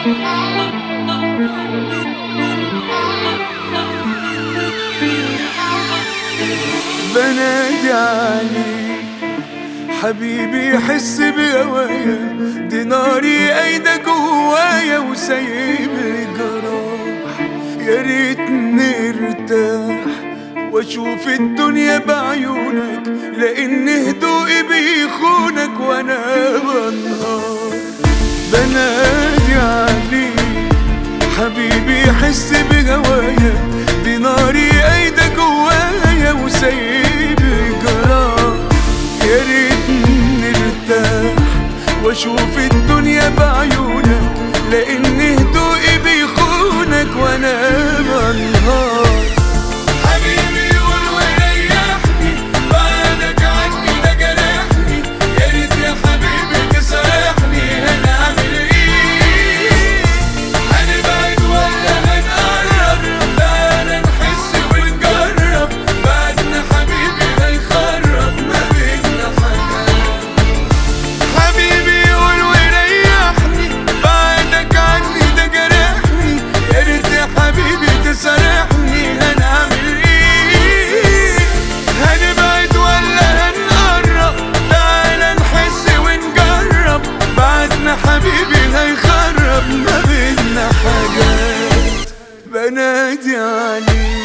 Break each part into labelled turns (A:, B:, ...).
A: بنادي عليك حبيبي حس بهوايا دي ناري قايدة جوايا وسايب لي جراح يا ريت نرتاح واشوف الدنيا بعيونك لان هدوئي بيخونك وانا بنهار بنادي عليك حبيبي حس بهوايا دي ناري قايدة جوايا وسايب لي جراح يا ريت نرتاح واشوف الدنيا بعيونك لان هدوئي بيخونك وانا بنهار حبيبي قول وريحني بعدك عني ده جرحني يا ريت يا حبيبي تسامحني هنعمل ايه هنبعد ولا هنقرب تعالى نحس ونجرب بعدنا حبيبي هيخرب ما بينا حاجات حبيبي قول وريحني بعدك عني ده جرحني يا ريت يا حبيبي تسامحني هنعمل ايه هنبعد ولا هنقرب تعالى نحس ونجرب بعدنا حبيبي هيخرب ما بينا حاجات بنادي عليك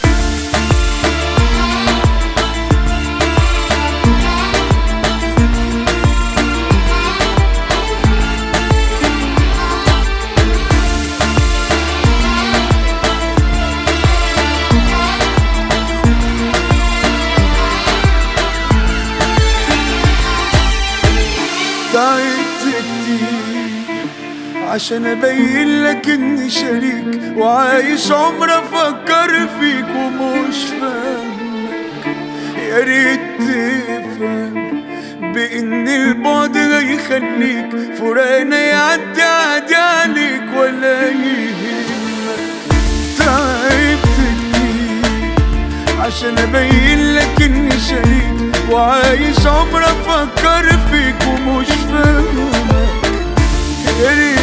A: تعبت كتير عشان ابين لك اني شريك وعايش عمر افكر فيك ومش فاهمك يا ريت تفهم بان البعد هيخليك فراقنا يعدي عادي عليك ولا يهمك تعبت كتير عشان ابين لك اني شريك وعايش عمر افكر فيك ومش فاهمك يا ريت